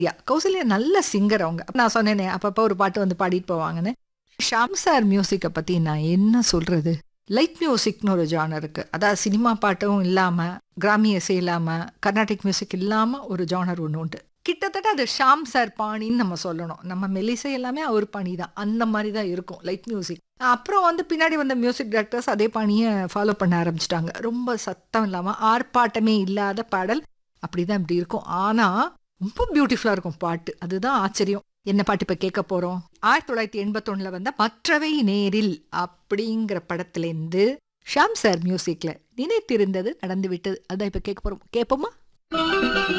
யா கௌசல்யா நல்ல சிங்கர் அவங்க நான் சொன்னேனே அப்பப்போ ஒரு பாட்டு வந்து பாடிட்டு போவாங்கன்னு ஷாம் சார் மியூசிக்கை பற்றி நான் என்ன சொல்கிறது லைட் மியூசிக்னு ஒரு ஜானர் இருக்குது அதாவது சினிமா பாட்டும் இல்லாமல் கிராமிய இசை இல்லாமல் கர்நாடிக் மியூசிக் இல்லாமல் ஒரு ஜானர் ஒன்று உண்டு கிட்டத்தட்ட அது ஷாம் சார் பாணின்னு நம்ம சொல்லணும் நம்ம மெல்லிசை எல்லாமே அவர் பாணி தான் அந்த மாதிரி தான் இருக்கும் லைட் மியூசிக் அப்புறம் வந்து பின்னாடி வந்த மியூசிக் டைரக்டர்ஸ் அதே பாணியை ஃபாலோ பண்ண ஆரம்பிச்சிட்டாங்க ரொம்ப சத்தம் இல்லாமல் ஆர்ப்பாட்டமே இல்லாத பாடல் அப்படி தான் இப்படி இருக்கும் ஆனால் ரொம்ப பியூட்டிஃபுல்லாக இருக்கும் பாட்டு அதுதான் ஆச்சரியம் என்ன பாட்டு இப்போ கேட்க போகிறோம் ஆயிரத்தி தொள்ளாயிரத்தி எண்பத்தொன்னில் வந்த மற்றவை நேரில் அப்படிங்கிற படத்துலேருந்து ஷாம் சார் மியூசிக்கில் நினைத்திருந்தது நடந்து விட்டது அதான் இப்போ கேட்க போகிறோம் கேட்போமா